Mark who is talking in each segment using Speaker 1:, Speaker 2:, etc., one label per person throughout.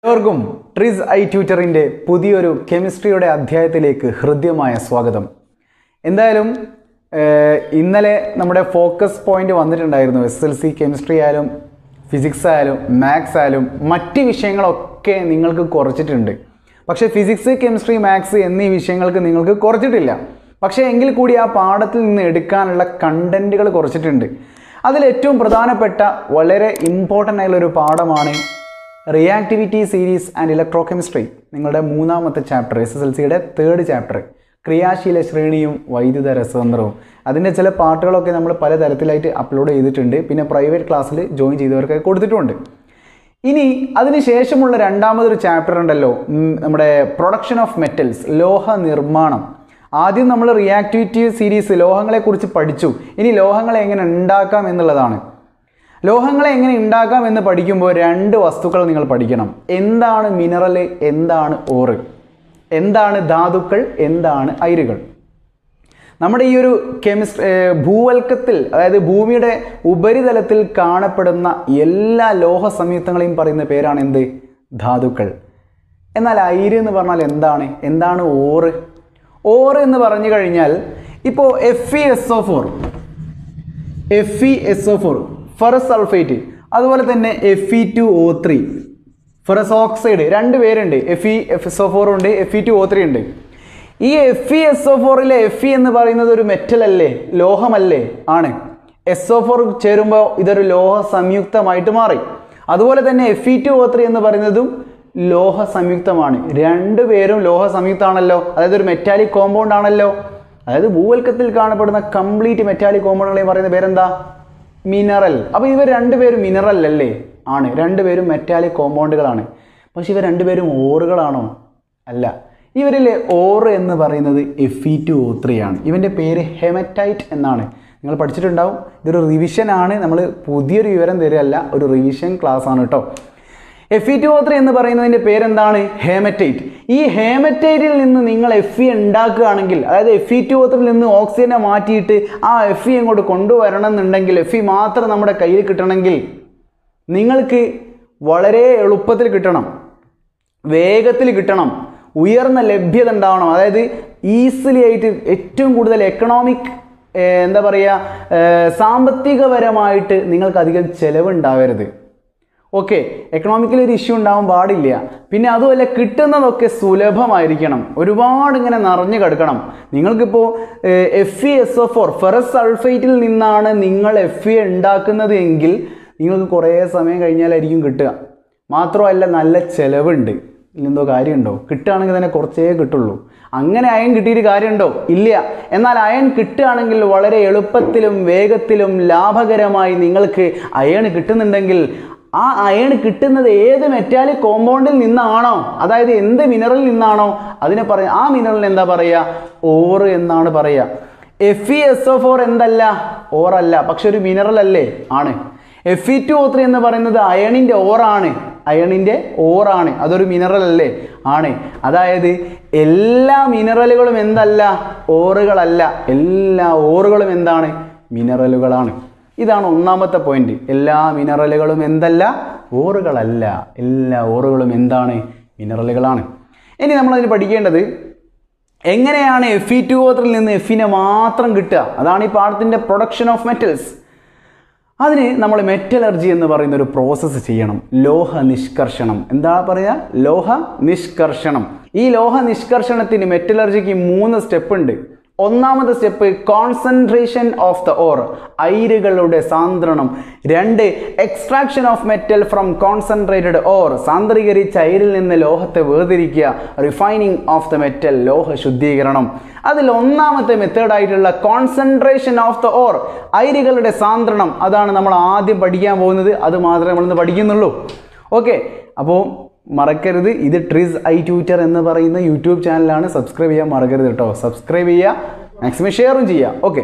Speaker 1: എല്ലാവർക്കും tris I ട്യൂറ്ററിൻ്റെ പുതിയൊരു കെമിസ്ട്രിയുടെ അധ്യായത്തിലേക്ക് ഹൃദ്യമായ സ്വാഗതം എന്തായാലും ഏഹ്, ഇന്നലെ നമ്മുടെ ഫോക്കസ് പോയിന്റ് വന്നിട്ടുണ്ടായിരുന്നു എസ് എൽ സി കെമിസ്ട്രി ആയാലും ഫിസിക്സ് ആയാലും മാത്സ് ആയാലും മറ്റ് വിഷയങ്ങളൊക്കെ നിങ്ങൾക്ക് കുറച്ചിട്ടുണ്ട് പക്ഷേ ഫിസിക്സ് കെമിസ്ട്രി മാത്സ് എന്നീ വിഷയങ്ങൾക്ക് നിങ്ങൾക്ക് കുറച്ചിട്ടില്ല പക്ഷേ എങ്കിൽ കൂടി ആ പാഠത്തിൽ നിന്ന് എടുക്കാനുള്ള കണ്ടന്റുകൾ കുറച്ചിട്ടുണ്ട് അതിൽ ഏറ്റവും പ്രധാനപ്പെട്ട വളരെ ഇമ്പോർട്ടൻ്റ് ആയിട്ടുള്ള ഒരു പാഠമാണ് reactivity series and electro chemistry നിങ്ങളുടെ മൂന്നാമത്തെ ചാപ്റ്റർ എസ് എസ് എൽ സിയുടെ തേർഡ് ചാപ്റ്റർ ക്രിയാശീല ശ്രേണിയും വൈദ്യുത രസതന്ത്രവും അതിൻ്റെ ചില പാട്ടുകളൊക്കെ നമ്മൾ പലതരത്തിലായിട്ട് അപ്ലോഡ് ചെയ്തിട്ടുണ്ട് പിന്നെ പ്രൈവറ്റ് ക്ലാസ്സിൽ ജോയിൻ ചെയ്തവർക്ക് കൊടുത്തിട്ടുമുണ്ട് ഇനി അതിന് ശേഷമുള്ള രണ്ടാമതൊരു ചാപ്റ്റർ ഉണ്ടല്ലോ ഉം, നമ്മുടെ പ്രൊഡക്ഷൻ ഓഫ് മെറ്റൽസ് ലോഹ നിർമ്മാണം ആദ്യം നമ്മൾ റിയാക്ടിവിറ്റി സീരീസ് ലോഹങ്ങളെക്കുറിച്ച് പഠിച്ചു ഇനി ലോഹങ്ങളെ എങ്ങനെ ഉണ്ടാക്കാം എന്നുള്ളതാണ് ലോഹങ്ങളെ എങ്ങനെ ഉണ്ടാക്കാം എന്ന് പഠിക്കുമ്പോൾ രണ്ട് വസ്തുക്കൾ നിങ്ങൾ പഠിക്കണം എന്താണ് മിനറൽ എന്താണ് ഓറ് എന്താണ് ധാതുക്കൾ എന്താണ് അയിരുകൾ നമ്മുടെ ഈ ഒരു കെമിസ്ട്രി ഭൂവൽക്കത്തിൽ അതായത് ഭൂമിയുടെ ഉപരിതലത്തിൽ കാണപ്പെടുന്ന എല്ലാ ലോഹ സംയുക്തങ്ങളെയും പറയുന്ന പേരാണ് എന്ത് ധാതുക്കൾ എന്നാൽ അയിര് എന്ന് പറഞ്ഞാൽ എന്താണ് എന്താണ് ഓറ് ഓറ് എന്ന് പറഞ്ഞു കഴിഞ്ഞാൽ ഇപ്പോൾ F E S O four F E S O four ferrous sulphate അതുപോലെ തന്നെ F E two O three ferrous oxide രണ്ട് പേരുണ്ട് F E F S O four ഉണ്ട് F E two O three ഉണ്ട് ഈ എഫ് ഇ എസ് ഒ ഫോറിലെ F E എന്ന് പറയുന്നത് ഒരു മെറ്റൽ അല്ലേ ലോഹമല്ലേ ആണ് എസ് ഒ ഫോർ ചേരുമ്പോൾ ഇതൊരു ലോഹ സംയുക്തമായിട്ട് മാറി അതുപോലെ തന്നെ F E two O three എന്ന് പറയുന്നതും ലോഹ സംയുക്തമാണ് രണ്ടുപേരും ലോഹ സംയുക്തമാണല്ലോ അതായത് ഒരു മെറ്റാലിക് കോമ്പൗണ്ട് ആണല്ലോ അതായത് ഭൂവൽക്കത്തിൽ കാണപ്പെടുന്ന കംപ്ലീറ്റ് മെറ്റാലിക് കോമ്പൗണ്ടുകളെ പറയുന്ന പേരെന്താ മിനറൽ അപ്പോൾ ഇവർ രണ്ടുപേരും മിനറൽ അല്ലേ ആണ് രണ്ടുപേരും മെറ്റാലിക് കോമ്പൗണ്ടുകളാണ് പക്ഷെ ഇവർ രണ്ടുപേരും ഓറുകളാണോ അല്ല ഇവരിലെ ഓറ് എന്ന് പറയുന്നത് F E two O three ആണ് ഇവൻ്റെ പേര് ഹെമറ്റൈറ്റ് എന്നാണ് നിങ്ങൾ പഠിച്ചിട്ടുണ്ടാവും ഇതൊരു റിവിഷൻ ആണ് നമ്മൾ പുതിയൊരു വിവരം തരികയല്ല ഒരു റിവിഷൻ ക്ലാസ് ആണ് കേട്ടോ F E two O three എന്ന് പറയുന്നതിൻ്റെ പേരെന്താണ് ഹേമറ്റൈറ്റ് ഈ ഹേമറ്റൈറ്റിൽ നിന്ന് നിങ്ങൾ എഫ് ഇ ഉണ്ടാക്കുകയാണെങ്കിൽ അതായത് എഫ് ഇ ടു ഒ ത്രീയിൽ നിന്ന് ഓക്സിജനെ മാറ്റിയിട്ട് ആ എഫ് ഇ ഇങ്ങോട്ട് കൊണ്ടുവരണം എന്നുണ്ടെങ്കിൽ എഫ് ഇ മാത്രം നമ്മുടെ കയ്യിൽ കിട്ടണമെങ്കിൽ നിങ്ങൾക്ക് വളരെ എളുപ്പത്തിൽ കിട്ടണം വേഗത്തിൽ കിട്ടണം ഉയർന്ന ലഭ്യത ഉണ്ടാവണം അതായത് ഈസിലി ആയിട്ട് ഏറ്റവും കൂടുതൽ എക്കണോമിക് എന്താ പറയുക സാമ്പത്തികപരമായിട്ട് നിങ്ങൾക്ക് അധികം ചിലവുണ്ടാവരുത് ഓക്കെ എക്കണോമിക്കലി ഒരു ഇഷ്യൂ ഉണ്ടാവാൻ പാടില്ല പിന്നെ അതുമല്ല കിട്ടുന്നതൊക്കെ സുലഭമായിരിക്കണം ഒരുപാട് ഇങ്ങനെ നിറഞ്ഞു കിടക്കണം നിങ്ങൾക്കിപ്പോൾ F E S O four ferrous സൾഫേറ്റിൽ നിന്നാണ് നിങ്ങൾ എഫ് ഇ ഉണ്ടാക്കുന്നത് എങ്കിൽ നിങ്ങൾക്ക് കുറേ സമയം കഴിഞ്ഞാലായിരിക്കും കിട്ടുക മാത്രമല്ല നല്ല ചിലവുണ്ട് ഇല്ലെന്തോ കാര്യമുണ്ടോ കിട്ടുകയാണെങ്കിൽ തന്നെ കുറച്ചേ കിട്ടുള്ളൂ അങ്ങനെ അയൺ കിട്ടിയിട്ട് കാര്യമുണ്ടോ ഇല്ല എന്നാൽ അയൺ കിട്ടുകയാണെങ്കിൽ വളരെ എളുപ്പത്തിലും വേഗത്തിലും ലാഭകരമായി നിങ്ങൾക്ക് അയൺ കിട്ടുന്നുണ്ടെങ്കിൽ ആ അയൺ കിട്ടുന്നത് ഏത് മെറ്റാലിക് കോമ്പൗണ്ടിൽ നിന്നാണോ അതായത് എന്ത് മിനറലിൽ നിന്നാണോ അതിനെ പറയ ആ മിനറലിന് എന്താ പറയുക ഓറ് എന്നാണ് പറയുക F E S O four എന്തല്ല ഓറല്ല പക്ഷെ ഒരു മിനറൽ അല്ലേ ആണ് F E two O three എന്ന് പറയുന്നത് അയണിൻ്റെ ഓറാണ് അയണിൻ്റെ ഓറാണ് അതൊരു മിനറൽ അല്ലേ ആണ് അതായത് എല്ലാ മിനറലുകളും എന്തല്ല ഓറുകളല്ല എല്ലാ ഓറുകളും എന്താണ് മിനറലുകളാണ് ഇതാണ് ഒന്നാമത്തെ പോയിന്റ് എല്ലാ മിനറലുകളും എന്തല്ല ഓറുകളല്ല എല്ലാ ഓറുകളും എന്താണ് മിനറലുകളാണ് ഇനി നമ്മളതിന് പഠിക്കേണ്ടത് എങ്ങനെയാണ് എഫ് ഇ ടു ഓത്രയിൽ നിന്ന് എഫിനെ മാത്രം കിട്ടുക അതാണ് ഈ പാഠത്തിൻ്റെ പ്രൊഡക്ഷൻ ഓഫ് മെറ്റൽസ് അതിന് നമ്മൾ മെറ്റലർജി എന്ന് പറയുന്ന ഒരു പ്രോസസ്സ് ചെയ്യണം ലോഹ നിഷ്കർഷണം എന്താ പറയുക ലോഹ നിഷ്കർഷണം ഈ ലോഹ നിഷ്കർഷണത്തിന് മെറ്റലർജിക്ക് മൂന്ന് സ്റ്റെപ്പ് ഉണ്ട് ഒന്നാമത്തെ step concentration of the ore അയിരുകളുടെ സാന്ദ്രണം രണ്ട് extraction of metal from concentrated ore സാന്ദ്രീകരിച്ച അയിരിൽ നിന്ന് ലോഹത്തെ വേർതിരിക്കുക റിഫൈനിങ് ഓഫ് ദ മെറ്റൽ ലോഹ ശുദ്ധീകരണം അതിൽ ഒന്നാമത്തെ മെത്തേഡായിട്ടുള്ള കോൺസെൻട്രേഷൻ ഓഫ് ദ ഓർ അയിരുകളുടെ സാന്ദ്രണം അതാണ് നമ്മൾ ആദ്യം പഠിക്കാൻ പോകുന്നത് അത് മാത്രമേ നമ്മളിന്ന് പഠിക്കുന്നുള്ളൂ ഓക്കെ അപ്പോൾ മറക്കരുത് ഇത് ട്രിസ് ഐ ട്യൂറ്റർ എന്ന് പറയുന്ന യൂട്യൂബ് ചാനലാണ് സബ്സ്ക്രൈബ് ചെയ്യാൻ മറക്കരുത് കേട്ടോ സബ്സ്ക്രൈബ് ചെയ്യുക മാക്സിമം ഷെയറും ചെയ്യുക ഓക്കെ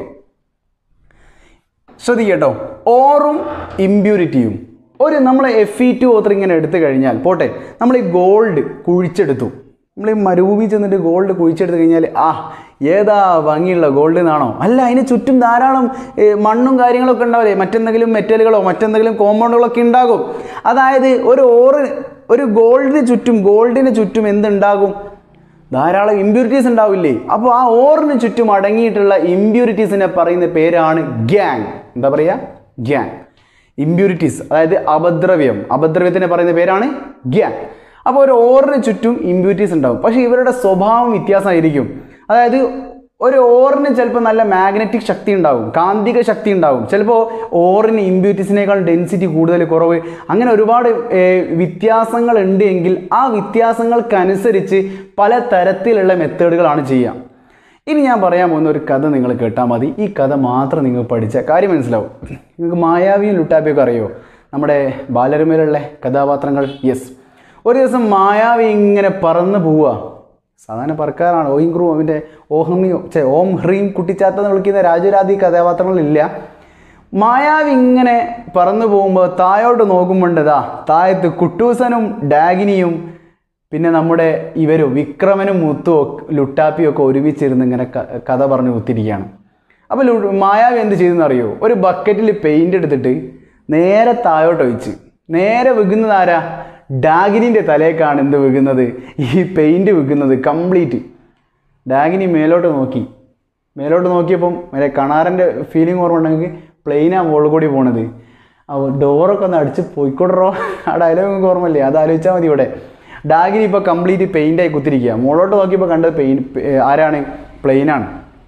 Speaker 1: ശ്രദ്ധിക്കട്ടോ ഓറും ഇമ്പ്യൂരിറ്റിയും ഒരു നമ്മൾ എഫ് ഇ ടു ഓത്തർ ഇങ്ങനെ എടുത്തു കഴിഞ്ഞാൽ പോട്ടെ നമ്മൾ ഈ ഗോൾഡ് കുഴിച്ചെടുത്തു നമ്മൾ ഈ മരുഭൂമി ചെന്നിട്ട് ഗോൾഡ് കുഴിച്ചെടുത്ത് കഴിഞ്ഞാൽ ആ ഏതാ ഭംഗിയുള്ള ഗോൾഡ് എന്നാണോ അല്ല അതിന് ചുറ്റും ധാരാളം ഏ, മണ്ണും കാര്യങ്ങളൊക്കെ ഉണ്ടാവില്ലേ മറ്റെന്തെങ്കിലും മെറ്റലുകളോ മറ്റെന്തെങ്കിലും കോമ്പൗണ്ടുകളൊക്കെ ഉണ്ടാകും അതായത് ഒരു ഓറ് ഒരു ഗോൾഡിന് ചുറ്റും ഗോൾഡിന് ചുറ്റും എന്തുണ്ടാകും ധാരാളം ഇമ്പ്യൂരിറ്റീസ് ഉണ്ടാവില്ലേ അപ്പോൾ ആ ഓറിന് ചുറ്റും അടങ്ങിയിട്ടുള്ള ഇമ്പ്യൂരിറ്റീസിനെ പറയുന്ന പേരാണ് ഗ്യാങ് എന്താ പറയുക ഗ്യാങ് ഇമ്പ്യൂരിറ്റീസ് അതായത് അപദ്രവ്യം അപദ്രവ്യത്തിനെ പറയുന്ന പേരാണ് ഗ്യാങ് അപ്പോൾ ഒരു ഓറിന് ചുറ്റും ഇമ്പ്യൂരിറ്റീസ് ഉണ്ടാവും പക്ഷേ ഇവരുടെ സ്വഭാവം വ്യത്യാസമായിരിക്കും അതായത് ഒരു ഓറിന് ചിലപ്പോൾ നല്ല മാഗ്നറ്റിക് ശക്തി ഉണ്ടാവും കാന്തിക ശക്തി ഉണ്ടാവും ചിലപ്പോൾ ഓറിന് ഇമ്പ്യൂരിറ്റീസിനേക്കാൾ ഡെൻസിറ്റി കൂടുതൽ കുറവ് അങ്ങനെ ഒരുപാട് ഏർ, വിത്യാസങ്ങൾ ഉണ്ട് എങ്കിൽ ആ വ്യത്യാസങ്ങൾക്കനുസരിച്ച് പല തരത്തിലുള്ള മെത്തേഡുകളാണ് ചെയ്യുക ഇനി ഞാൻ പറയാൻ പോകുന്ന ഒരു കഥ നിങ്ങൾ കേട്ടാൽ മതി ഈ കഥ മാത്രം നിങ്ങൾ പഠിച്ചാൽ കാര്യം മനസ്സിലാവും നിങ്ങൾക്ക് മായാവിയും ലുട്ടാപ്പിയൊക്കെ അറിയോ നമ്മുടെ ബാലരമയിലുള്ള കഥാപാത്രങ്ങൾ യെസ് ഒരു ദിവസം മായാവി ഇങ്ങനെ പറന്ന് പോവുക സാധാരണ പറക്കാറാണ് ഓയും ക്രൂ അവൻ്റെ ഓഹമിയോ ചേ ഓം ഹ്രീം കുട്ടിച്ചാത്ത എന്ന് വിളിക്കുന്ന രാജരാധി കഥാപാത്രങ്ങളില്ല മായാവി ഇങ്ങനെ പറന്നു പോകുമ്പോൾ താഴോട്ട് നോക്കുമ്പോണ്ടതാ താഴത്ത് കുട്ടൂസനും ഡാഗിനിയും പിന്നെ നമ്മുടെ ഇവരും വിക്രമനും മുത്തും ഒക്കെ- ലുട്ടാപ്പിയും ഒക്കെ ഒരുമിച്ചിരുന്ന് ഇങ്ങനെ ക- കഥ പറഞ്ഞ് കുത്തിരിക്കുകയാണ് അപ്പോൾ ലു മായാവി എന്ത് ചെയ്തെന്ന് അറിയോ ഒരു ബക്കറ്റിൽ പെയിൻ്റ് എടുത്തിട്ട് നേരെ താഴോട്ട് ഒഴിച്ച് നേരെ വിൽക്കുന്നത് ആരാ ഡാഗിനിൻ്റെ തലേക്കാണ് എന്ത് വിൽക്കുന്നത് ഈ പെയിൻറ് വിൽക്കുന്നത് കംപ്ലീറ്റ് ഡാഗിനി മേലോട്ട് നോക്കി മേലോട്ട് നോക്കിയപ്പം മറ്റേ കണാരൻ്റെ ഫീലിംഗ് ഓർമ്മ ഉണ്ടെങ്കിൽ പ്ലെയിനാണ് മുകളിൽ കൂടി പോണത് അപ്പോൾ ഡോറൊക്കെ ഒന്ന് അടിച്ച് പോയിക്കൊടറോ ആ ഡയലോഗ് നിങ്ങൾക്ക് ഓർമ്മയില്ലേ അത് ആലോചിച്ചാൽ മതി ഇവിടെ ഡാഗിനി ഇപ്പോൾ കംപ്ലീറ്റ് പെയിൻ്റായി കുത്തിരിക്കുക മുകളിലോട്ട് നോക്കിയപ്പോൾ കണ്ടത് പെയിൻ ആരാണ് പ്ലെയിനാണ്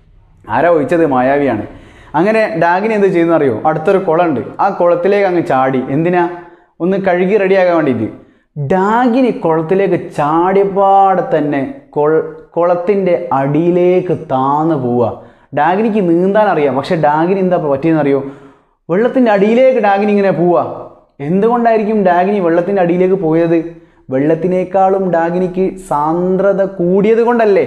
Speaker 1: ആരാ ഒഴിച്ചത് മായാവിയാണ് അങ്ങനെ ഡാഗിനി എന്ത് ചെയ്യുന്ന അറിയോ അടുത്തൊരു കുളമുണ്ട് ആ കുളത്തിലേക്ക് അങ്ങ് ചാടി എന്തിനാ ഒന്ന് കഴുകി റെഡിയാക്കാൻ വേണ്ടിയിട്ട് ഡാഗിനി കുളത്തിലേക്ക് ചാടിയപാടെ തന്നെ കൊൾ കുളത്തിൻ്റെ അടിയിലേക്ക് താന്ന് പോവുക ഡാഗിനിക്ക് നീന്താൻ അറിയാം പക്ഷെ ഡാഗിനി എന്താ പറ്റിയെന്ന് അറിയോ വെള്ളത്തിൻ്റെ അടിയിലേക്ക് ഡാഗിനി ഇങ്ങനെ പോവുക എന്തുകൊണ്ടായിരിക്കും ഡാഗിനി വെള്ളത്തിൻ്റെ അടിയിലേക്ക് പോയത് വെള്ളത്തിനേക്കാളും ഡാഗിനിക്ക് സാന്ദ്രത കൂടിയത് കൊണ്ടല്ലേ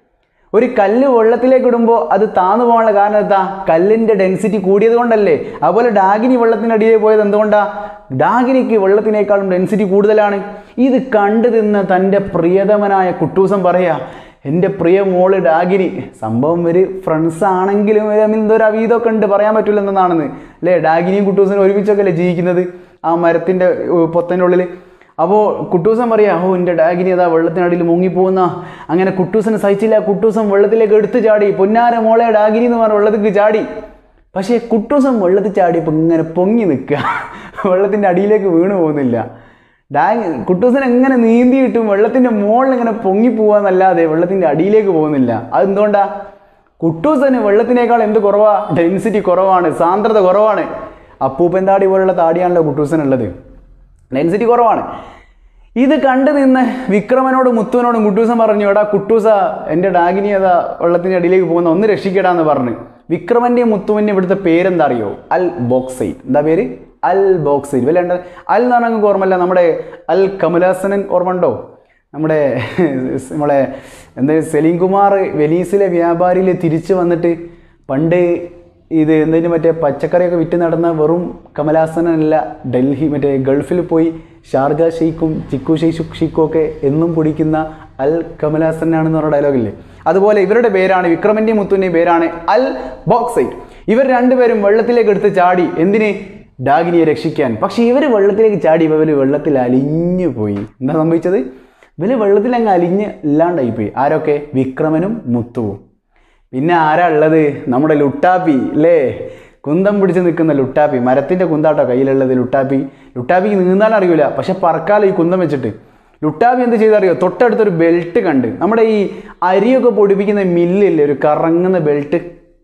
Speaker 1: ഒരു കല്ല് വെള്ളത്തിലേക്ക് ഇടുമ്പോൾ അത് താന്നു പോകാനുള്ള കാരണം എന്താ കല്ലിൻ്റെ ഡെൻസിറ്റി കൂടിയത് കൊണ്ടല്ലേ അതുപോലെ ഡാഗിനി വെള്ളത്തിൻ്റെ അടിയിൽ പോയത് എന്തുകൊണ്ടാ ഡാഗിനിക്ക് വെള്ളത്തിനേക്കാളും ഡെൻസിറ്റി കൂടുതലാണ് ഇത് കണ്ടു തിന്ന തൻ്റെ പ്രിയതമനായ കുട്ടൂസം പറയാ എൻ്റെ പ്രിയ മോള് ഡാഗിനി സംഭവം ഒരു ഫ്രണ്ട്സ് ആണെങ്കിലും ഒരു തമ്മിൽ എന്തോ ഒരു അവീതമൊക്കെ ഉണ്ട് പറയാൻ പറ്റില്ല എന്നതാണ് അല്ലേ ഡാഗിനിയും കുട്ടൂസനും ഒരുമിച്ചൊക്കെ അല്ലേ ജീവിക്കുന്നത് ആ മരത്തിൻ്റെ പൊത്തൻ്റെ ഉള്ളിൽ അപ്പോൾ കുട്ടൂസൻ പറയാ ഓ എൻ്റെ ഡാഗിനി അതാ വെള്ളത്തിനടിയിൽ മുങ്ങിപ്പോകുന്ന അങ്ങനെ കുട്ടൂസന് സഹിച്ചില്ല കുട്ടൂസൻ വെള്ളത്തിലേക്ക് എടുത്തു ചാടി പൊന്നാര മോളെ ഡാഗിനി എന്ന് പറഞ്ഞ വെള്ളത്തിലേക്ക് ചാടി പക്ഷേ കുട്ടൂസൻ വെള്ളത്തിൽ ചാടിയപ്പോൾ ഇങ്ങനെ പൊങ്ങി നിൽക്കുക വെള്ളത്തിൻ്റെ അടിയിലേക്ക് വീണു പോകുന്നില്ല ഡാഗ് കുട്ടൂസൻ എങ്ങനെ നീന്തിയിട്ടും വെള്ളത്തിൻ്റെ മുകളിൽ ഇങ്ങനെ പൊങ്ങി പോവാന്നല്ലാതെ വെള്ളത്തിൻ്റെ അടിയിലേക്ക് പോകുന്നില്ല അതെന്തുകൊണ്ടാ കുട്ടൂസന് വെള്ളത്തിനേക്കാൾ എന്ത് കുറവാ ഡെൻസിറ്റി കുറവാണ് സാന്ദ്രത കുറവാണ് അപ്പൂപ്പൻ താടി പോലുള്ള താടിയാണല്ലോ കുട്ടൂസൻ ഉള്ളത് ഡെൻസിറ്റി കുറവാണ് ഇത് കണ്ടു നിന്ന് വിക്രമനോട് മുത്തുവിനോടും കുട്ടൂസൻ പറഞ്ഞു എടാ കുട്ടൂസ എൻ്റെ ഡാഗിനി അതാ വെള്ളത്തിൻ്റെ അടിയിലേക്ക് പോകുന്ന ഒന്ന് രക്ഷിക്കടാന്ന് പറഞ്ഞു വിക്രമൻ്റെയും മുത്തുവിൻ്റെയും ഇവിടുത്തെ പേരെന്താ അറിയോ അൽ ബോക്സൈറ്റ് എന്താ പേര് അൽ ബോക്സൈറ്റ് വല്ല ഉണ്ട് അൽ എന്ന് പറഞ്ഞാൽ നിങ്ങൾക്ക് ഓർമ്മയില്ല നമ്മുടെ അൽ കമലാസനൻ ഓർമ്മ ഉണ്ടോ നമ്മുടെ നമ്മളെ എന്താ സലീം കുമാർ വെനീസിലെ വ്യാപാരിയിൽ തിരിച്ചു വന്നിട്ട് പണ്ട് ഇത് എന്തിനു മറ്റേ പച്ചക്കറിയൊക്കെ വിറ്റ് നടന്ന വെറും കമലാസനല്ല ഡൽഹി മറ്റേ ഗൾഫിൽ പോയി ഷാർജ ഷെയ്ഖും ചിക്കു ഷെയ്ഖു ഷീഖും ഒക്കെ എന്നും കുടിക്കുന്ന അൽ കമലാസനാണെന്ന് പറഞ്ഞ ഡയലോഗില്ലേ അതുപോലെ ഇവരുടെ പേരാണ് വിക്രമൻ്റെയും മുത്തുവിൻ്റെയും പേരാണ് അൽ ബോക്സൈറ്റ് ഇവർ രണ്ടുപേരും വെള്ളത്തിലേക്ക് എടുത്ത് ചാടി എന്തിന് ഡാഗിനിയെ രക്ഷിക്കാൻ പക്ഷേ ഇവർ വെള്ളത്തിലേക്ക് ചാടി ഇവർ വെള്ളത്തിൽ അലിഞ്ഞു പോയി എന്താ സംഭവിച്ചത് ഇവര് വെള്ളത്തിൽ അങ്ങ് അലിഞ്ഞ് ഇല്ലാണ്ടായിപ്പോയി ആരൊക്കെ വിക്രമനും മുത്തുവും പിന്നെ ആരാ ഉള്ളത് നമ്മുടെ ലുട്ടാപ്പി അല്ലേ കുന്തം പിടിച്ച് നിൽക്കുന്ന ലുട്ടാപ്പി മരത്തിൻ്റെ കുന്താട്ടോ കയ്യിലുള്ളത് ലുട്ടാപ്പി ലുട്ടാപ്പിക്ക് നീന്താൻ അറിയില്ല പക്ഷെ പറക്കാലോ ഈ കുന്തം വെച്ചിട്ട് ലുട്ടാപ്പി എന്ത് ചെയ്തറിയോ തൊട്ടടുത്തൊരു ബെൽറ്റ് കണ്ട് നമ്മുടെ ഈ അരിയൊക്കെ പൊടിപ്പിക്കുന്ന മില്ലില്ലേ ഒരു കറങ്ങുന്ന ബെൽറ്റ്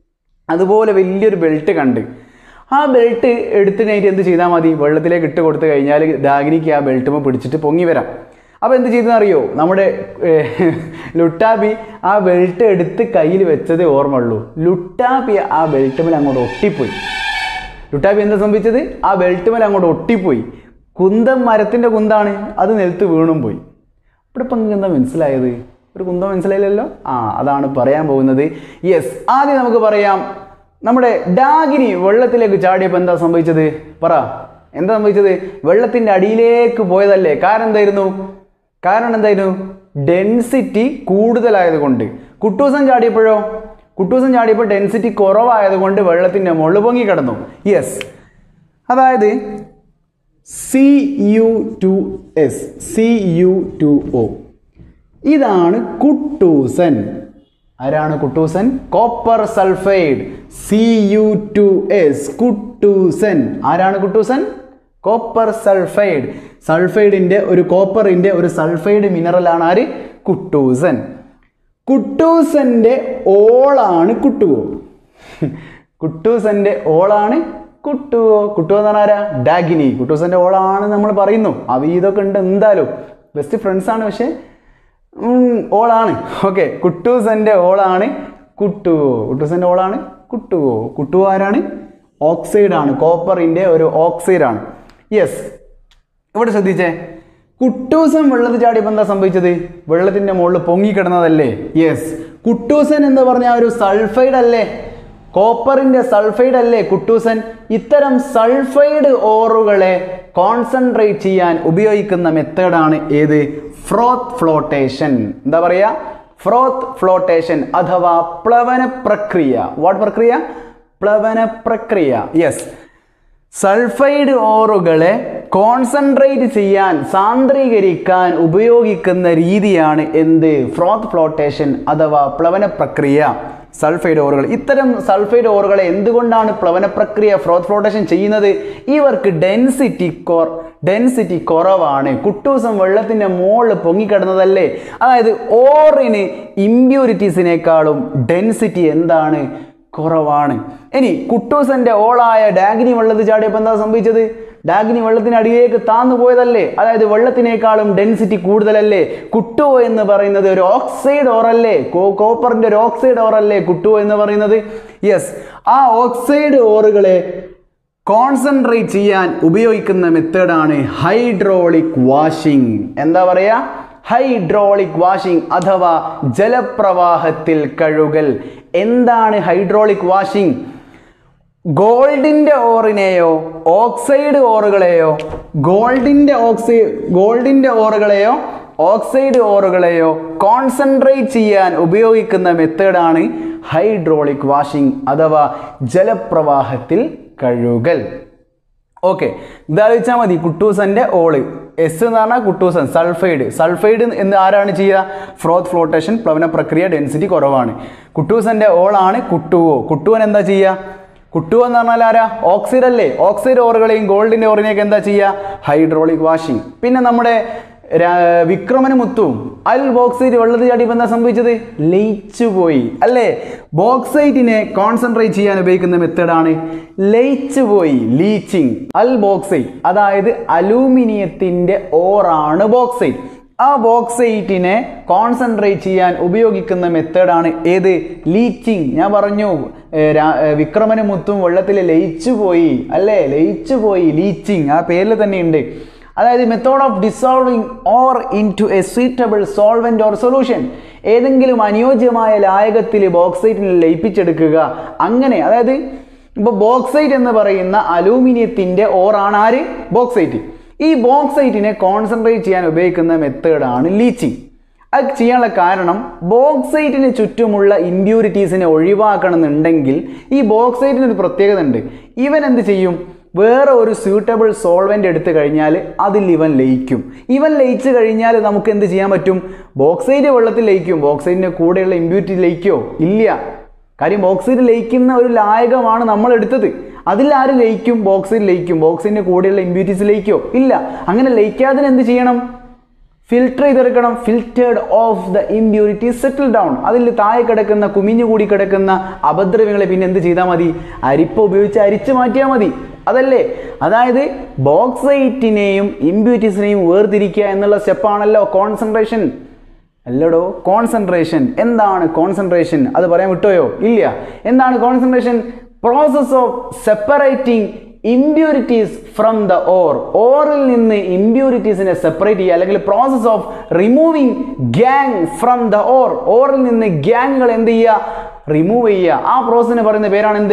Speaker 1: അതുപോലെ വലിയൊരു ബെൽറ്റ് കണ്ട് ആ ബെൽറ്റ് എടുത്ത് കഴിഞ്ഞിട്ട് എന്ത് ചെയ്താൽ മതി വെള്ളത്തിലേക്ക് ഇട്ട് കൊടുത്തു കഴിഞ്ഞാൽ ഡാഗിനിക്ക് ആ ബെൽറ്റുമ്പോൾ പിടിച്ചിട്ട് പൊങ്ങി വരാം അപ്പോൾ എന്ത് ചെയ്തെന്ന് അറിയോ നമ്മുടെ ഏഹ്, ലുട്ടാപ്പി ആ ബെൽറ്റ് എടുത്ത് കയ്യിൽ വെച്ചതേ ഓർമ്മയുള്ളൂ ലുട്ടാപ്പി ആ ബെൽറ്റുമേൽ അങ്ങോട്ട് ഒട്ടിപ്പോയി ലുട്ടാപ്പി എന്താ സംഭവിച്ചത് ആ ബെൽറ്റുമേൽ അങ്ങോട്ട് ഒട്ടിപ്പോയി കുന്തം മരത്തിൻ്റെ കുന്താണ് അത് നിലത്ത് വീണും പോയി ഇവിടെ ഇപ്പം നിങ്ങൾക്ക് എന്താ മനസ്സിലായത് ഒരു കുന്തം മനസ്സിലായില്ലല്ലോ ആ അതാണ് പറയാൻ പോകുന്നത് യെസ് ആദ്യം നമുക്ക് പറയാം നമ്മുടെ ഡാഗിനി വെള്ളത്തിലേക്ക് ചാടിയപ്പോൾ എന്താ സംഭവിച്ചത് പറ എന്താ സംഭവിച്ചത് വെള്ളത്തിൻ്റെ അടിയിലേക്ക് പോയതല്ലേ കാരണം എന്തായിരുന്നു കാരണം എന്തായിരുന്നു ഡെൻസിറ്റി കൂടുതലായതുകൊണ്ട് കുട്ടൂസൻ ചാടിയപ്പോഴോ കുട്ടൂസൻ ചാടിയപ്പോൾ ഡെൻസിറ്റി കുറവായതുകൊണ്ട് വെള്ളത്തിൻ്റെ മുകളിൽ പൊങ്ങി കിടന്നു യെസ് അതായത് C U two S C U two O ഇതാണ് കുട്ടൂസൻ ആരാണ് Kuttoosan copper sulphide C U two S Kuttoosan ആരാണ് കുട്ടൂസൻ കോപ്പർ സൾഫൈഡ് സൾഫൈഡിൻ്റെ ഒരു കോപ്പറിൻ്റെ ഒരു സൾഫൈഡ് മിനറലാണ് ആര് കുട്ടൂസൻ കുട്ടൂസൻ്റെ ഓളാണ് കുട്ടുവോ കുട്ടൂസൻ്റെ ഓളാണ് കുട്ടുവോ കുട്ടുവോ എന്ന് പറഞ്ഞാൽ ആരാ ഡാഗിനി കുട്ടൂസൻ്റെ ഓളാണ് നമ്മൾ പറയുന്നു അവ ഇതൊക്കെ ഉണ്ട് എന്തായാലും ബെസ്റ്റ് ഫ്രണ്ട്സാണ് പക്ഷേ ഉം, ഓളാണ് ഓക്കെ കുട്ടൂസൻ്റെ ഓളാണ് കുട്ടുവോ കുട്ടൂസൻ്റെ ഓളാണ് കുട്ടുവോ കുട്ടുവോ ആരാണ് ഓക്സൈഡ് ആണ് കോപ്പറിൻ്റെ ഒരു ഓക്സൈഡ് ആണ് യെസ് ഇവിടെ ശ്രദ്ധിച്ചേ കുട്ടൂസൻ വെള്ളത്തിൽ ചാടിയപ്പോൾ എന്താ സംഭവിച്ചത് വെള്ളത്തിന്റെ മുകളിൽ പൊങ്ങിക്കിടന്നതല്ലേ യെസ് കുട്ടൂസൻ എന്ന് പറഞ്ഞ ആ ഒരു സൾഫൈഡ് അല്ലേ കോപ്പറിന്റെ സൾഫൈഡ് അല്ലേ കുട്ടൂസൻ ഇത്തരം സൾഫൈഡ് ഓറുകളെ കോൺസെൻട്രേറ്റ് ചെയ്യാൻ ഉപയോഗിക്കുന്ന മെത്തേഡാണ് ഏത് ഫ്രോത്ത് ഫ്ലോട്ടേഷൻ എന്താ പറയാ ഫ്രോത്ത് ഫ്ലോട്ടേഷൻ അഥവാ പ്ലവന പ്രക്രിയ വാട്ട് പ്രക്രിയ പ്ലവന പ്രക്രിയ യെസ് സൾഫൈഡ് ഓറുകളെ കോൺസെൻട്രേറ്റ് ചെയ്യാൻ സാന്ദ്രീകരിക്കാൻ ഉപയോഗിക്കുന്ന രീതിയാണ് എന്ത് ഫ്രോത്ത് ഫ്ലോട്ടേഷൻ അഥവാ പ്ലവന പ്രക്രിയ സൾഫൈഡ് ഓറുകൾ ഇത്തരം സൾഫൈഡ് ഓറുകളെ എന്തുകൊണ്ടാണ് പ്ലവന പ്രക്രിയ ഫ്രോത്ത് ഫ്ലോട്ടേഷൻ ചെയ്യുന്നത് ഇവർക്ക് ഡെൻസിറ്റി കോർ ഡെൻസിറ്റി കുറവാണ് കുട്ടൂസം വെള്ളത്തിൻ്റെ മുകളിൽ പൊങ്ങിക്കിടന്നതല്ലേ അതായത് ഓറിന് ഇമ്പ്യൂരിറ്റീസിനേക്കാളും ഡെൻസിറ്റി എന്താണ് കുറവാണ് ഇനി കുട്ടൂസന്റെ ഓളായ ഡാഗിനി വെള്ളത്തിൽ ചാടിയപ്പോൾ എന്താ സംഭവിച്ചത് ഡാഗിനി വെള്ളത്തിനടിയിലേക്ക് താന്നു പോയതല്ലേ അതായത് വെള്ളത്തിനേക്കാളും ഡെൻസിറ്റി കൂടുതലല്ലേ കുട്ടുവോ എന്ന് പറയുന്നത് ഒരു ഓക്സൈഡ് ഓറല്ലേ കോപ്പറിന്റെ ഒരു ഓക്സൈഡ് ഓറല്ലേ കുട്ടുവോ എന്ന് പറയുന്നത് യെസ് ആ ഓക്സൈഡ് ഓറുകളെ കോൺസെൻട്രേറ്റ് ചെയ്യാൻ ഉപയോഗിക്കുന്ന മെത്തേഡാണ് ഹൈഡ്രോളിക് വാഷിംഗ് എന്താ പറയാ ഹൈഡ്രോളിക് വാഷിംഗ് അഥവാ ജലപ്രവാഹത്തിൽ കഴുകൽ എന്താണ് ഹൈഡ്രോളിക് വാഷിംഗ് ഗോൾഡിന്റെ ഓറിനെയോ ഓക്സൈഡ് ഓറുകളെയോ ഗോൾഡിന്റെ ഓക്സൈഡ് ഗോൾഡിന്റെ ഓറുകളെയോ ഓക്സൈഡ് ഓറുകളെയോ കോൺസെൻട്രേറ്റ് ചെയ്യാൻ ഉപയോഗിക്കുന്ന മെത്തേഡാണ് ഹൈഡ്രോളിക് വാഷിംഗ് അഥവാ ജലപ്രവാഹത്തിൽ കഴുകൽ ഓക്കെ ഇതാലോചിച്ചാൽ മതി കുട്ടൂസന്റെ ഓള് എസ് എന്ന് പറഞ്ഞാൽ കുട്ടൂസൻ സൾഫൈഡ് സൾഫൈഡ് എന്ന് ആരാണ് ചെയ്യുക ഫ്രോത്ത് ഫ്ലോട്ടേഷൻ പ്ലവന പ്രക്രിയ ഡെൻസിറ്റി കുറവാണ് കുട്ടൂസന്റെ ഓളാണ് കുട്ടുവോ കുട്ടുവൻ എന്താ ചെയ്യുക കുട്ടുവോ എന്ന് പറഞ്ഞാൽ ആരാ ഓക്സൈഡ് അല്ലേ ഓക്സൈഡ് ഓറുകളെയും ഗോൾഡിന്റെ ഓറിനെയൊക്കെ എന്താ ചെയ്യുക ഹൈഡ്രോളിക് വാഷിംഗ് പിന്നെ നമ്മുടെ രാ- വിക്രമന് മുത്തും അൽ ബോക്സൈറ്റ് വെള്ളത്തിൽ ചാടിയപ്പോൾ എന്താ സംഭവിച്ചത് ലയിച്ചു പോയി അല്ലേ ബോക്സൈറ്റിനെ കോൺസെൻട്രേറ്റ് ചെയ്യാൻ ഉപയോഗിക്കുന്ന മെത്തേഡാണ് ലയിച്ചു പോയി ലീച്ചിങ് അൽ ബോക്സൈറ്റ് അതായത് അലൂമിനിയത്തിന്റെ ഓറാണ് ബോക്സൈറ്റ് ആ ബോക്സൈറ്റിനെ കോൺസെൻട്രേറ്റ് ചെയ്യാൻ ഉപയോഗിക്കുന്ന മെത്തേഡാണ് ഏത് ലീച്ചിങ് ഞാൻ പറഞ്ഞു ഏ, രാ- ഏ, വിക്രമനും മുത്തും വെള്ളത്തിൽ ലയിച്ചു പോയി അല്ലേ ലയിച്ചു പോയി ലീച്ചിങ് ആ പേരിൽ തന്നെ ഉണ്ട് അതായത് method of dissolving ore into a suitable solvent or solution ഏതെങ്കിലും അനുയോജ്യമായ ലായകത്തിൽ ബോക്സൈറ്റിനെ ലയിപ്പിച്ചെടുക്കുക അങ്ങനെ അതായത് ഇപ്പോൾ ബോക്സൈറ്റ് എന്ന് പറയുന്ന അലൂമിനിയത്തിന്റെ ഓറാണ് ആര് ബോക്സൈറ്റ് ഈ ബോക്സൈറ്റിനെ കോൺസെൻട്രേറ്റ് ചെയ്യാൻ ഉപയോഗിക്കുന്ന മെത്തേഡാണ് ലീച്ചിങ് അത് ചെയ്യാനുള്ള കാരണം ബോക്സൈറ്റിന് ചുറ്റുമുള്ള ഇമ്പ്യൂരിറ്റീസിനെ ഒഴിവാക്കണമെന്നുണ്ടെങ്കിൽ ഈ ബോക്സൈറ്റിന് ഒരു പ്രത്യേകത ഉണ്ട് ഇവൻ എന്ത് ചെയ്യും വേറെ ഒരു സ്യൂട്ടബിൾ സോൾവെന്റ് എടുത്തു കഴിഞ്ഞാൽ അതിൽ ഇവൻ ലയിക്കും ഇവൻ ലയിച്ചു കഴിഞ്ഞാൽ നമുക്ക് എന്ത് ചെയ്യാൻ പറ്റും ബോക്സൈറ്റ് വെള്ളത്തിൽ ലയിക്കും ബോക്സൈറ്റിന്റെ കൂടെയുള്ള ഇമ്പ്യൂരിറ്റി ലയിക്കോ ഇല്ല കാര്യം ബോക്സൈറ്റ് ലയിക്കുന്ന ഒരു ലായകമാണ് നമ്മൾ എടുത്തത് അതിൽ ആര് ലയിക്കും ബോക്സൈറ്റ് ലയിക്കും ബോക്സിന്റെ കൂടെയുള്ള ഇമ്പ്യൂരിറ്റീസ് ലയിക്കോ ഇല്ല അങ്ങനെ ലയിക്കാതിന് എന്ത് ചെയ്യണം ഫിൽട്ടർ ചെയ്തെടുക്കണം filtered off the impurity settle down അതിൽ താഴെ കിടക്കുന്ന കുമിഞ്ഞു കൂടി കിടക്കുന്ന അഭദ്രവ്യങ്ങളെ പിന്നെ എന്ത് ചെയ്താൽ മതി അരിപ്പ ഉപയോഗിച്ച് അരിച്ചു മാറ്റിയാൽ മതി അതല്ലേ അതായത് ബോക്സൈറ്റിനെയും ഇമ്പ്യൂരിറ്റീസിനെയും വേർതിരിക്കുക എന്നുള്ള സ്റ്റെപ്പാണല്ലോ കോൺസെൻട്രേഷൻ അല്ലടോ കോൺസെൻട്രേഷൻ എന്താണ് കോൺസെൻട്രേഷൻ അത് പറയാൻ വിട്ടോയോ ഇല്ല എന്താണ് concentration process of separating impurities from the ore ഓറിൽ നിന്ന് ഇമ്പ്യൂരിറ്റീസിനെ സെപ്പറേറ്റ് ചെയ്യുക അല്ലെങ്കിൽ process of removing gangue from the ore ഓറിൽ നിന്ന് ഗ്യാങ്ങുകൾ എന്ത് ചെയ്യുക റിമൂവ് ചെയ്യുക ആ പ്രോസസ്സിന് പറയുന്ന പേരാണ് എന്ത്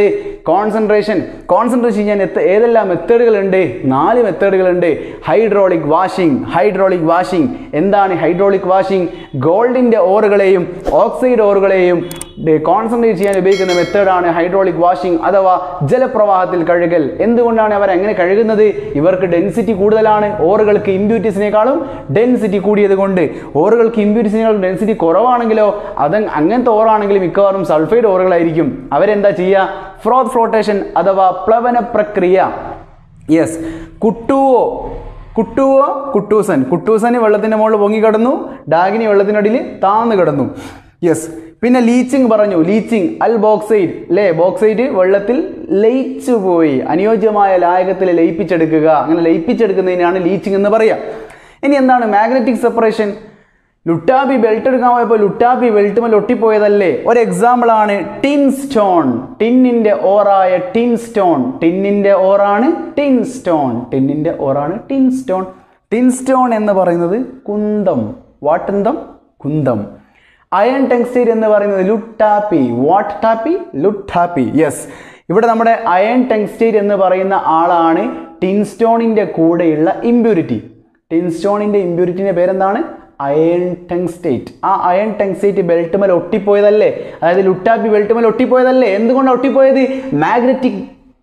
Speaker 1: കോൺസെൻട്രേഷൻ കോൺസെൻട്രേഷൻ ചെയ്യാൻ എത്ത ഏതെല്ലാം മെത്തേഡുകളുണ്ട് നാല് മെത്തേഡുകളുണ്ട് ഹൈഡ്രോളിക് വാഷിംഗ് ഹൈഡ്രോളിക് വാഷിംഗ് എന്താണ് ഹൈഡ്രോളിക് വാഷിംഗ് ഗോൾഡിൻ്റെ ഓറുകളെയും ഓക്സൈഡ് ഓറുകളെയും കോൺസെൻട്രേറ്റ് ചെയ്യാൻ ഉപയോഗിക്കുന്ന മെത്തേഡാണ് ഹൈഡ്രോളിക് വാഷിംഗ് അഥവാ ജലപ്രവാഹത്തിൽ കഴുകൽ എന്തുകൊണ്ടാണ് അവർ അങ്ങനെ കഴുകുന്നത് ഇവർക്ക് ഡെൻസിറ്റി കൂടുതലാണ് ഓറുകൾക്ക് ഇമ്പ്യൂരിറ്റീസിനേക്കാളും ഡെൻസിറ്റി കൂടിയത് കൊണ്ട് ഓറുകൾക്ക് ഇമ്പ്യൂരിറ്റീസിനേക്കാളും ഡെൻസിറ്റി കുറവാണെങ്കിലോ അത് അങ്ങനത്തെ ഓറാണെങ്കിൽ മിക്കവാറും സൾഫൈഡ് ഓറുകളായിരിക്കും അവരെന്താ ചെയ്യുക ഫ്രോത്ത് ഫ്ലോട്ടേഷൻ അഥവാ പ്ലവന പ്രക്രിയ യെസ് കുട്ടുവോ കുട്ടുവോ കുട്ടൂസൻ കുട്ടൂസന് വെള്ളത്തിൻ്റെ മുകളിൽ പൊങ്ങി കിടന്നു ഡാഗിനി വെള്ളത്തിനടിയിൽ താന്ന് കിടന്നു യെസ് പിന്നെ ലീച്ചിങ് പറഞ്ഞു ലീച്ചിങ് അൽ ബോക്സൈഡ് അല്ലേ ബോക്സൈഡ് വെള്ളത്തിൽ ലയിച്ചു പോയി അനുയോജ്യമായ ലായകത്തിൽ ലയിപ്പിച്ചെടുക്കുക അങ്ങനെ ലയിപ്പിച്ചെടുക്കുന്നതിനാണ് ലീച്ചിങ് എന്ന് പറയുക ഇനി എന്താണ് മാഗ്നറ്റിക് സെപ്പറേഷൻ ലുട്ടാപ്പി ബെൽറ്റ് എടുക്കാൻ പോയപ്പോൾ ലുട്ടാപ്പി ബെൽറ്റുമേൽ ഒട്ടിപ്പോയതല്ലേ ഒരു എക്സാമ്പിൾ ആണ് ടിൻ സ്റ്റോൺ ടിന്നിന്റെ ഓറായ ടിൻ സ്റ്റോൺ ടിന്നിന്റെ ഓറാണ് ടിൻ സ്റ്റോൺ ടിന്നിന്റെ ഓറാണ് ടിൻ സ്റ്റോൺ ടിൻ സ്റ്റോൺ എന്ന് പറയുന്നത് കുന്തം വാട്ടന്തം കുന്തം അയൺ ടെക്സ്റ്റൈൽ എന്ന് പറയുന്നത് ലുട്ടാപ്പി വാട്ട് ടാപ്പി ലുട്ടാപ്പി യെസ് ഇവിടെ നമ്മുടെ അയൺ ടെക്സ്റ്റൈൽ എന്ന് പറയുന്ന ആളാണ് ടിൻ സ്റ്റോണിന്റെ കൂടെയുള്ള ഇമ്പ്യൂരിറ്റി ടിൻ സ്റ്റോണിന്റെ ഇമ്പ്യൂരിറ്റിന്റെ പേരെന്താണ് അയൺ ടെങ്സ്റ്റേറ്റ് ആ അയൺ ടെങ്സ്റ്റേറ്റ് ബെൽറ്റ് മേൽ ഒട്ടിപ്പോയതല്ലേ അതായത് ലുട്ടാപ്പി ബെൽറ്റ് മേൽ ഒട്ടിപ്പോയതല്ലേ എന്തുകൊണ്ടാണ് ഒട്ടിപ്പോയത് മാഗ്നറ്റിക്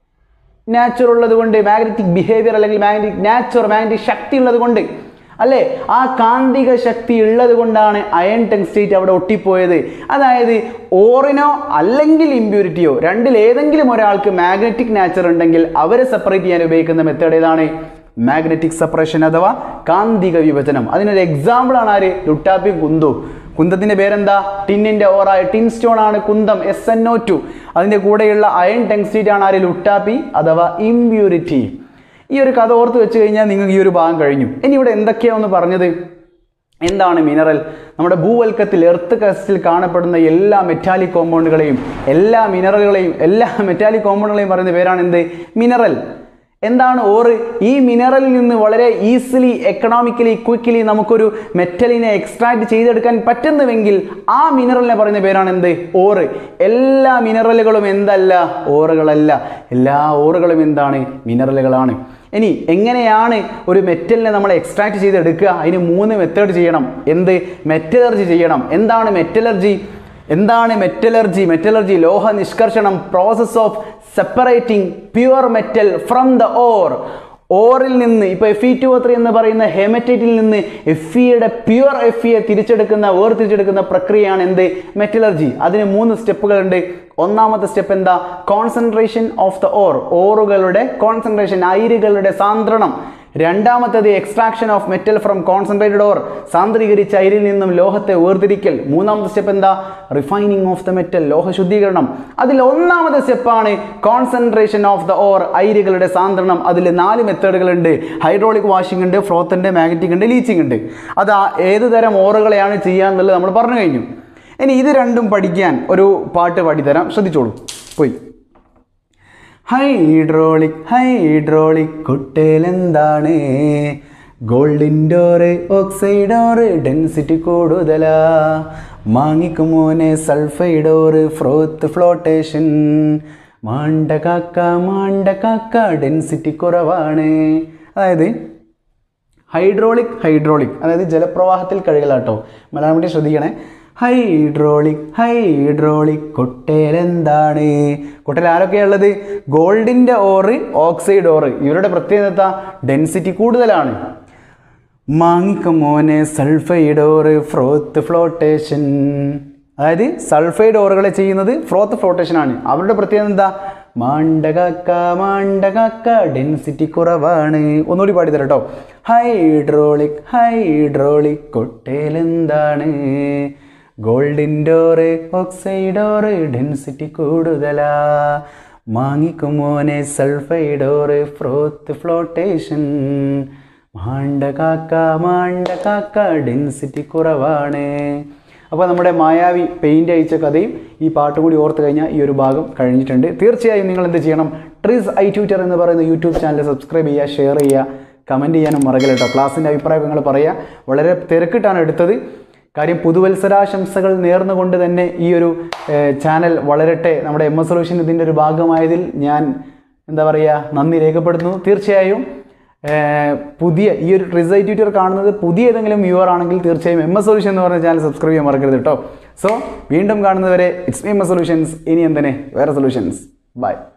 Speaker 1: നാച്ചർ ഉള്ളത് കൊണ്ട് മാഗ്നറ്റിക് ബിഹേവിയർ അല്ലെങ്കിൽ മാഗ്നറ്റിക് നാച്ചർ മാഗ്നറ്റിക് ശക്തി ഉള്ളത് കൊണ്ട് അല്ലേ ആ കാന്തിക ശക്തി ഉള്ളത് കൊണ്ടാണ് അയൺ ടെങ്സ്റ്റേറ്റ് അവിടെ ഒട്ടിപ്പോയത് അതായത് ഓറിനോ അല്ലെങ്കിൽ ഇമ്പ്യൂരിറ്റിയോ രണ്ടിൽ ഏതെങ്കിലും ഒരാൾക്ക് മാഗ്നറ്റിക് നാച്ചർ ഉണ്ടെങ്കിൽ അവരെ സെപ്പറേറ്റ് ചെയ്യാൻ ഉപയോഗിക്കുന്ന മെത്തേഡ് ഏതാണ് മാഗ്നറ്റിക് സെപ്പറേഷൻ അഥവാ കാന്തിക വിഭജനം അതിനൊരു എക്സാമ്പിൾ ആണ് ആര് ലുട്ടാപ്പി കുന്തു കുന്തത്തിന്റെ പേരെന്താ ടിന്നിന്റെ ഓറായ ടിൻ സ്റ്റോൺ ആണ് കുന്തം എസ് എൻ ഒ ടു അതിന്റെ കൂടെയുള്ള അയൺ ടെങ്സ്റ്റേറ്റ് ആണ് ആര് ലുട്ടാപ്പി അഥവാ ഇമ്പ്യൂരിറ്റി ഈ ഒരു കഥ ഓർത്ത് വെച്ച് കഴിഞ്ഞാൽ നിങ്ങൾക്ക് ഈ ഒരു ഭാഗം കഴിഞ്ഞു ഇനി ഇവിടെ എന്തൊക്കെയാണെന്ന് പറഞ്ഞത് എന്താണ് മിനറൽ നമ്മുടെ ഭൂവൽക്കത്തിൽ എർത്ത് കസ്റ്റിൽ കാണപ്പെടുന്ന എല്ലാ മെറ്റാലിക് കോമ്പൗണ്ടുകളെയും എല്ലാ മിനറലുകളെയും എല്ലാ മെറ്റാലിക് കോമ്പൗണ്ടുകളെയും പറയുന്ന പേരാണ് എന്ത് മിനറൽ എന്താണ് ഓറ് ഈ മിനറലിൽ നിന്ന് വളരെ ഈസിലി എക്കണോമിക്കലി ക്വിക്കലി നമുക്കൊരു മെറ്റലിനെ എക്സ്ട്രാക്ട് ചെയ്തെടുക്കാൻ പറ്റുന്നുവെങ്കിൽ ആ മിനറലിനെ പറയുന്ന പേരാണ് എന്ത് ഓറ് എല്ലാ മിനറലുകളും എന്തല്ല ഓറുകളല്ല എല്ലാ ഓറുകളും എന്താണ് മിനറലുകളാണ് ഇനി എങ്ങനെയാണ് ഒരു മെറ്റലിനെ നമ്മൾ എക്സ്ട്രാക്ട് ചെയ്തെടുക്കുക അതിന് മൂന്ന് മെത്തേഡ് ചെയ്യണം എന്ത് മെറ്റലർജി ചെയ്യണം എന്താണ് മെറ്റലർജി എന്താണ് മെറ്റലർജി മെറ്റലർജി ലോഹ നിഷ്കർഷണം process of separating pure metal from the ore ഓറിൽ നിന്ന് ഇപ്പോൾ എഫ് ഇ ടു ത്രീ എന്ന് പറയുന്ന ഹെമറ്റൈറ്റിൽ നിന്ന് എഫ് ഇയുടെ പ്യുവർ എഫ് ഇയെ തിരിച്ചെടുക്കുന്ന വേർതിരിച്ചെടുക്കുന്ന പ്രക്രിയയാണ് എന്ത് മെറ്റലർജി അതിന് മൂന്ന് സ്റ്റെപ്പുകളുണ്ട് ഒന്നാമത്തെ സ്റ്റെപ്പ് എന്താ കോൺസെൻട്രേഷൻ ഓഫ് ദ ഓർ ഓറുകളുടെ കോൺസെൻട്രേഷൻ അയിരുകളുടെ സാന്ദ്രണം രണ്ടാമത്തേത് extraction of metal from concentrated ore സാന്ദ്രീകരിച്ച അയിരിൽ നിന്നും ലോഹത്തെ വേർതിരിക്കൽ മൂന്നാമത്തെ സ്റ്റെപ്പ് എന്താ റിഫൈനിങ് ഓഫ് ദ മെറ്റൽ ലോഹ ശുദ്ധീകരണം അതിൽ ഒന്നാമത്തെ സ്റ്റെപ്പാണ് കോൺസെൻട്രേഷൻ ഓഫ് ദ ഓർ അയിരുകളുടെ സാന്ദ്രണം അതിൽ നാല് മെത്തേഡുകളുണ്ട് ഹൈഡ്രോളിക് വാഷിംഗ് ഉണ്ട് ഫ്രോത്ത് ഉണ്ട് മാഗ്നറ്റിക് ഉണ്ട് ലീച്ചിങ് ഉണ്ട് അത് ആ ഏത് തരം ഓറുകളെയാണ് ചെയ്യുക എന്നുള്ളത് നമ്മൾ പറഞ്ഞു കഴിഞ്ഞു ഇനി ഇത് രണ്ടും പഠിക്കാൻ ഒരു പാട്ട് പാടിത്തരാം ശ്രദ്ധിച്ചോളൂ പോയി ഹൈഡ്രോളിക് ഹൈഡ്രോളിക് കുട്ടേലെന്താണ് ഗോൾഡിൻ്റോറ് ഓക്സൈഡോറ് ഡെൻസിറ്റി കൂടുതലാ മാങ്ങിക്കുമോനെ സൾഫൈഡോറ് ഫ്രോത്ത് ഫ്ലോട്ടേഷൻ മാണ്ട കാക്ക മാണ്ട കാക്ക ഡെൻസിറ്റി കുറവാണ് അതായത് ഹൈഡ്രോളിക് ഹൈഡ്രോളിക് അതായത് ജലപ്രവാഹത്തിൽ കഴുകലാട്ടോ മലയാളം വേണ്ടി ശ്രദ്ധിക്കണേ ഹൈഡ്രോളിക് ഹൈഡ്രോളിക് കൊട്ടേലെന്താണ് കൊട്ടയിൽ ആരൊക്കെയുള്ളത് ഗോൾഡിൻ്റെ ഓറ് ഓക്സൈഡ് ഓറ് ഇവരുടെ പ്രത്യേകത ഡെൻസിറ്റി കൂടുതലാണ് മാങ്ങിക്ക മോനെ സൾഫൈഡ് ഓറ് ഫ്രോത്ത് ഫ്ലോട്ടേഷൻ അതായത് സൾഫൈഡ് ഓറുകളെ ചെയ്യുന്നത് ഫ്രോത്ത് ഫ്ലോട്ടേഷൻ ആണ് അവരുടെ പ്രത്യേകത എന്താ മാണ്ടകാക്ക മാണ്ടകാക്ക ഡെൻസിറ്റി കുറവാണ് ഒന്നുകൂടി പാടി തരാം കേട്ടോ ഹൈഡ്രോളിക് ഹൈഡ്രോളിക് കൊട്ടേലെന്താണ് ഗോൾഡിൻ്റോറ് ഓക്സൈഡോറ് ഡെൻസിറ്റി കൂടുതലാ മാങ്ങിക്കുമോനെ സൾഫൈഡോറ് ഫ്രോത്ത് ഫ്ലോട്ടേഷൻ മാണ്ട കാക്ക മാണ്ട കാക്ക ഡെൻസിറ്റി കുറവാണ് അപ്പോൾ നമ്മുടെ മായാവി പെയിൻ്റ് അയച്ച കഥയും ഈ പാട്ടും കൂടി ഓർത്ത് കഴിഞ്ഞാൽ ഈ ഒരു ഭാഗം കഴിഞ്ഞിട്ടുണ്ട് തീർച്ചയായും നിങ്ങൾ എന്ത് ചെയ്യണം ട്രിസ് ഐ ട്യൂറ്റർ എന്ന് പറയുന്ന യൂട്യൂബ് ചാനൽ സബ്സ്ക്രൈബ് ചെയ്യുക ഷെയർ ചെയ്യുക കമൻറ്റ് ചെയ്യാനും മറക്കല്ല കേട്ടോ ക്ലാസ്സിൻ്റെ അഭിപ്രായം നിങ്ങൾ പറയുക വളരെ തിരക്കിട്ടാണ് എടുത്തത് കാര്യം പുതുവത്സരാശംസകൾ നേർന്നുകൊണ്ട് തന്നെ ഈ ഒരു ഏഹ്, ചാനൽ വളരട്ടെ നമ്മുടെ എം എസ് സൊല്യൂഷൻ ഇതിൻ്റെ ഒരു ഭാഗമായതിൽ ഞാൻ എന്താ പറയുക നന്ദി രേഖപ്പെടുത്തുന്നു തീർച്ചയായും ഏഹ്, പുതിയ ഈ ഒരു ട്രിസൈ ട്യൂറ്റർ കാണുന്നത് പുതിയ ഏതെങ്കിലും വ്യൂവർ ആണെങ്കിൽ തീർച്ചയായും എം എസ് സൊല്യൂഷൻ എന്ന് പറഞ്ഞ ചാനൽ സബ്സ്ക്രൈബ് ചെയ്യാൻ മറക്കരുത് കേട്ടോ സോ വീണ്ടും കാണുന്നവരെ ഇറ്റ്സ് എം എസ് സൊല്യൂഷൻസ് ഇനി എന്തിനെ വേറെ സൊല്യൂഷൻസ് ബൈ